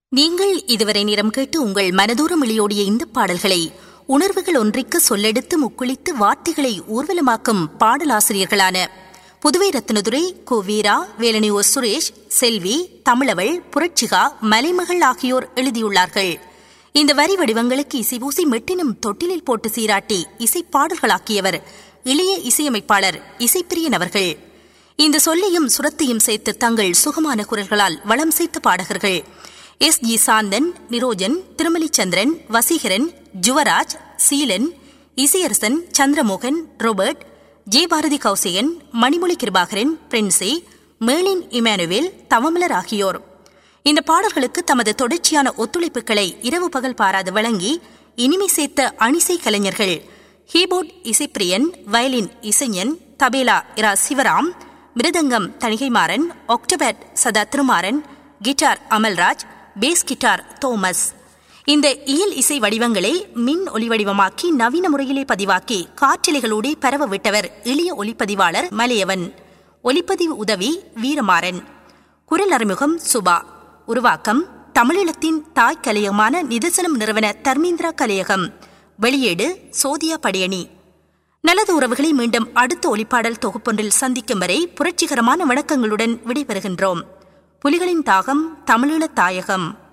நீங்கள் இதுவரை நேரம் கேட்டு உங்கள் மனதூரம் இழியோடிய இந்த பாடல்களை உணர்வுகள் ஒன்றிற்கு சொல்லெடுத்து முக்குளித்து வார்த்தைகளை ஊர்வலமாக்கும் பாடலாசிரியர்களான புதுவை ரத்னதுரை கு வீரா வேலனி ஓ சுரேஷ் செல்வி தமிழவள் புரட்சிகா மலைமகள் ஆகியோர் எழுதியுள்ளார்கள் இந்த வரி வடிவங்களுக்கு இசைபூசி மெட்டினும் தொட்டிலில் போட்டு சீராட்டி இசை பாடல்களாக்கியவர் இளைய இசையமைப்பாளர் இசைப்பிரியன் அவர்கள் இந்த சொல்லையும் சுரத்தையும் சேர்த்து தங்கள் சுகமான குரல்களால் வளம் சேர்த்த பாடகர்கள் S G Santhan Nirojan Thirumalichandran Vaseekaran Juvaraj Seelan Isaiyarasan Chandramohan Robert J Bharathi Kausikan Manimozhi Kirubakaran Princy Melin Emmanuel Thavamalar ஆகியோர் இந்த பாடல்களுக்கு தமது தொடர்ச்சியான ஒத்துழைப்புகளை இரவு பகல் பாராது வழங்கி இனிமை சேர்த்த அணிசை கலைஞர்கள் keyboard Isaippiriyan violin Isaignan tabla Ira Sivaram mridangam Thanigaimaran octapad Satha Thirumaran guitar Amalraj bass guitar Thomas இந்த இயல் இசை வடிவங்களை மின் ஒலிவடிவமாக்கி நவீன முறையிலே பதிவாக்கி காற்றிலைகளோடு பரவ விட்டவர் எளிய ஒலிப்பதிவாளர் மலையவன் ஒலிப்பதிவு உதவி வீரமாறன் குரல் அறிமுகம் சுபா உருவாக்கம் தமிழீழத்தின் தாய் கலையகமான நிதர்சனம் நிறுவன தர்மேந்திரா கலையகம் வெளியீடு சோதியா படையணி நல்லது உறவுகளை மீண்டும் அடுத்த ஒளிப்பாடல் தொகுப்பொன்றில் சந்திக்கும் வரை புரட்சிகரமான வணக்கங்களுடன் விடைபெறுகின்றோம் புலிகளின் தாகம் தமிழீழ தாயகம்